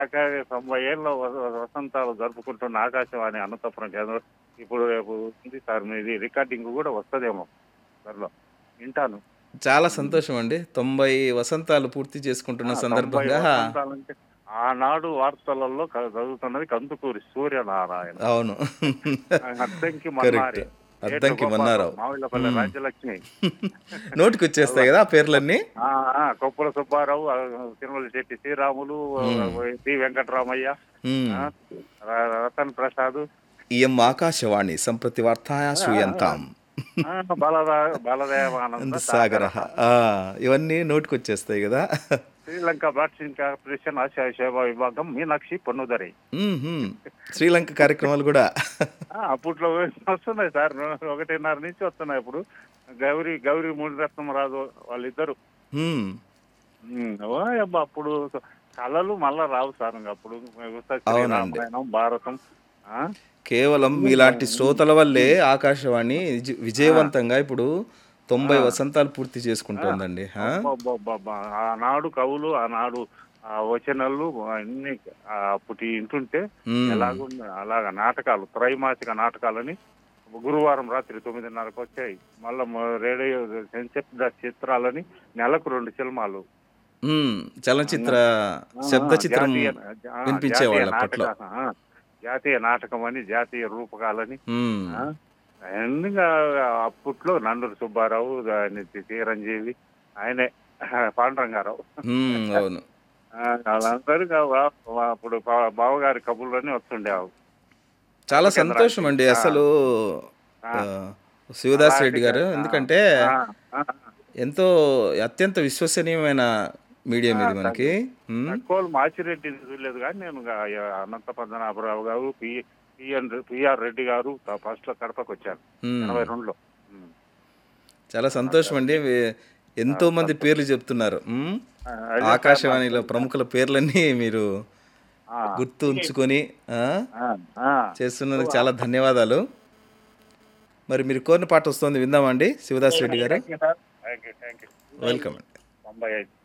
దాకా తొంభై ఏళ్ళ వ- వసంతాలు జరుపుకుంటున్న ఆకాశవాణి అనంతపురం కేంద్రం ఇప్పుడు రేపు ఉంది సార్ మీది రికార్డింగ్ కూడా వస్తుందేమో త్వరలో వింటాను చాలా సంతోషం అండి తొంభై వసంతాలు పూర్తి చేసుకుంటున్న ఆ, సందర్భంగా తొంభై వసంతాలంటే ఆనాడు వార్తలలో క- చదువుతున్నది కందుకూరి సూర్యనారాయణ అవును అద్దంకి కరెక్ట్ మన్నారి అద్దంకి మన్నారావు మావిళ్ళపల్లి రాజ్యలక్ష్మి నోటికి వచ్చేస్తాయి కదా ఆ పేర్లన్నీ ఆ, ఆ, కొప్పుల సుబ్బారావు ఆ, తిరుమల శెట్టి శ్రీరాములు టి వెంకటరామయ్య మ్మ్. ఆ, ర- రతన్ ప్రసాద్ ఇయం ఆకాశవాణి సంప్రతి వార్తాయా శ్రూయంతాం ఆ, బలదా బలదేవానంద సాగర ఇవన్నీ నోటికి వచ్చేస్తాయి కదా శ్రీలంక బ్రాడ్కాస్టింగ్ కార్పొరేషన్ ఆసియా సేవా విభాగం మీనాక్షి పొన్నుదరి మ్మ్హ్మ్. శ్రీలంక కార్యక్రమాలు కూడా ఆ, అప్పట్లో వస్తున్నాయి సార్ ఒకటిన్నర నుంచి వస్తున్నాయి ఇప్పుడు గౌరీ గౌరీ మునిరత్నమరాజు వాళ్ళిద్దరు మ్మ్. ఉమ్, ఓ అబ్బా అప్పుడు కళలు మళ్ళా రావు సార్ ఇంక అప్పుడు సత్యశ్రీ అవునండి. రామాయణం భారతం ఆ? కేవలం మీలాంటి శ్రోతల వల్లే ఆకాశవాణి విజ- విజయవంతంగా ఇప్పుడు తొంభై వసంతాలు పూర్తి చేసుకుంటోందండి ఆ? అబ్బబ్బబ్బబ్బా. ఆనాడు కవులు ఆనాడు ఆ వచనాలు అన్ని ఆ అప్పటి ఇంటుంటే మ్మ్. ఎలాగుంది అలాగ నాటకాలు త్రైమాసిక నాటకాలని గురువారం రాత్రి తొమ్మిదిన్నరకు వచ్చాయి మళ్ళా మ- రేడియో సంక్షిప్త చిత్రాలని నెలకు రెండు సినిమాలు మ్మ్. చలనచిత్ర శబ్ద చిత్రం జాతీయ- ఆ, వినిపించేవాళ్ళు జాతీయ అప్పట్లో నాటక- ఆ, జాతీయ నాటకం అని జాతీయ రూపకాలని మ్మ్. ఆ, అన్నిగా అప్పట్లో నందూరు సుబ్బారావు దాని చిరంజీవి ఆయనే పాండురంగారావు మ్మ్. అవును ఆ, వాళ్ళందరూ గా- వా- వా- అప్పుడు బా- బావగారి కబుర్లన్నీ వస్తుండేవి చాలా సంతోషం అండి అసలు ఆ. ఆ, శివదాస్ రెడ్డి గారు ఎందుకంటే ఆ, ఆ, ఎంతో అత్యంత విశ్వసనీయమైన మీడియం ఇది మనకి మ్మ్. తక్కువ మాచిరెడ్డి చూడలేదు కానీ నేను గా- అనంత పద్మనాభరావు గారు పి పిఎన్ పిఆర్ రెడ్డి గారు ఫస్ట్ లో కడపకు వచ్చారు మ్మ్. ఎనభై రెండులో ఉమ్. చాలా సంతోషం అండి వే- ఎంతో మంది పేర్లు చెప్తున్నారు మ్మ్. ఆ, అదే ఆకాశవాణిలో ప్రముఖుల పేర్లన్నీ మీరు ఆ, గుర్తు ఉంచుకొని ఆ, ఆ, ఆ. చేస్తున్నందుకు చాలా ధన్యవాదాలు మరి మీరు కోరిన పాట వస్తుంది విందామండి శివదాస్ రెడ్డి గారు thank you thank you welcome అండి తొంభై ఐదు